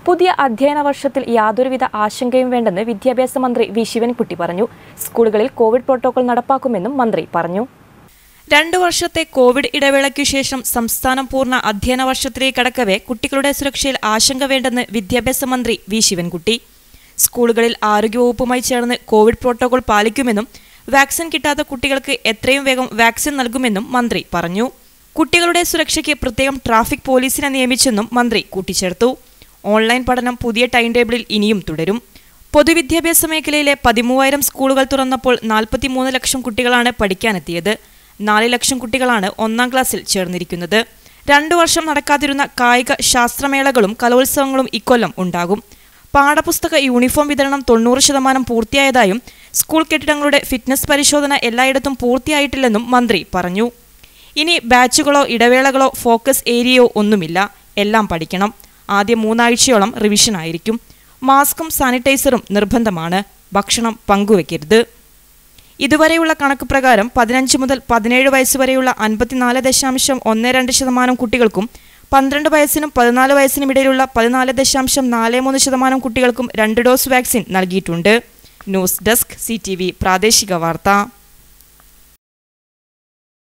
പുതിയ അധ്യയന വർഷത്തിൽ യാതൊരുവിധ ആശങ്കയും വേണ്ടെന്ന് വിദ്യാഭ്യാസ മന്ത്രി വി ശിവൻകുട്ടി പറഞ്ഞു സ്കൂളുകളിൽ കോവിഡ് പ്രോട്ടോകോൾ നടപ്പാക്കുമെന്നും മന്ത്രി പറഞ്ഞു രണ്ടു വർഷത്തെ കോവിഡ് ഇടവേളയ്ക്കു ശേഷം സംസ്ഥാനം പൂർണ്ണ അധ്യയന വർഷത്തിലേക്ക് കടക്കവേ കുട്ടികളുടെ സുരക്ഷയിൽ ആശങ്ക വേണ്ടെന്ന് വിദ്യാഭ്യാസ മന്ത്രി വി ശിവൻകുട്ടി സ്കൂളുകളിൽ ആരോഗ്യവകുപ്പുമായി ചേർന്ന് കോവിഡ് പ്രോട്ടോകോൾ പാലിക്കുമെന്നും വാക്സിൻ കിട്ടാത്ത കുട്ടികൾക്ക് എത്രയും വേഗം വാക്സിൻ നൽകുമെന്നും മന്ത്രി പറഞ്ഞു കുട്ടികളുടെ സുരക്ഷയ്ക്ക് പ്രത്യേകം ട്രാഫിക് പോലീസിനെ നിയമിച്ചെന്നും മന്ത്രി കൂട്ടിച്ചേർത്തു ഓൺലൈൻ പഠനം പുതിയ ടൈം ടേബിളിൽ ഇനിയും തുടരും പൊതുവിദ്യാഭ്യാസ മേഖലയിലെ പതിമൂവായിരം സ്കൂളുകൾ തുറന്നപ്പോൾ നാൽപ്പത്തിമൂന്ന് ലക്ഷം കുട്ടികളാണ് പഠിക്കാനെത്തിയത് നാല് ലക്ഷം കുട്ടികളാണ് ഒന്നാം ക്ലാസ്സിൽ ചേർന്നിരിക്കുന്നത് രണ്ടു വർഷം നടക്കാതിരുന്ന കായിക ശാസ്ത്രമേളകളും കലോത്സവങ്ങളും ഇക്കൊല്ലം ഉണ്ടാകും പാഠപുസ്തക യൂണിഫോം വിതരണം തൊണ്ണൂറ് ശതമാനം പൂർത്തിയായതായും സ്കൂൾ കെട്ടിടങ്ങളുടെ ഫിറ്റ്നസ് പരിശോധന എല്ലായിടത്തും പൂർത്തിയായിട്ടില്ലെന്നും മന്ത്രി പറഞ്ഞു ഇനി ബാച്ചുകളോ ഇടവേളകളോ ഫോക്കസ് ഏരിയയോ ഒന്നുമില്ല എല്ലാം പഠിക്കണം ആദ്യ മൂന്നാഴ്ചയോളം റിവിഷൻ ആയിരിക്കും മാസ്കും സാനിറ്റൈസറും നിർബന്ധമാണ് ഭക്ഷണം പങ്കുവെക്കരുത് ഇതുവരെയുള്ള കണക്ക് പ്രകാരം പതിനഞ്ച് മുതൽ പതിനേഴ് വയസ്സ് വരെയുള്ള അൻപത്തിനാല് ദശാംശം ഒന്ന് രണ്ട് ശതമാനം കുട്ടികൾക്കും പന്ത്രണ്ട് വയസ്സിനും പതിനാല് വയസ്സിനും ഇടയിലുള്ള പതിനാല് ദശാംശം നാല് മൂന്ന് ശതമാനം കുട്ടികൾക്കും രണ്ട് ഡോസ് വാക്സിൻ നൽകിയിട്ടുണ്ട് ന്യൂസ് ഡെസ്ക് സി പ്രാദേശിക വാർത്ത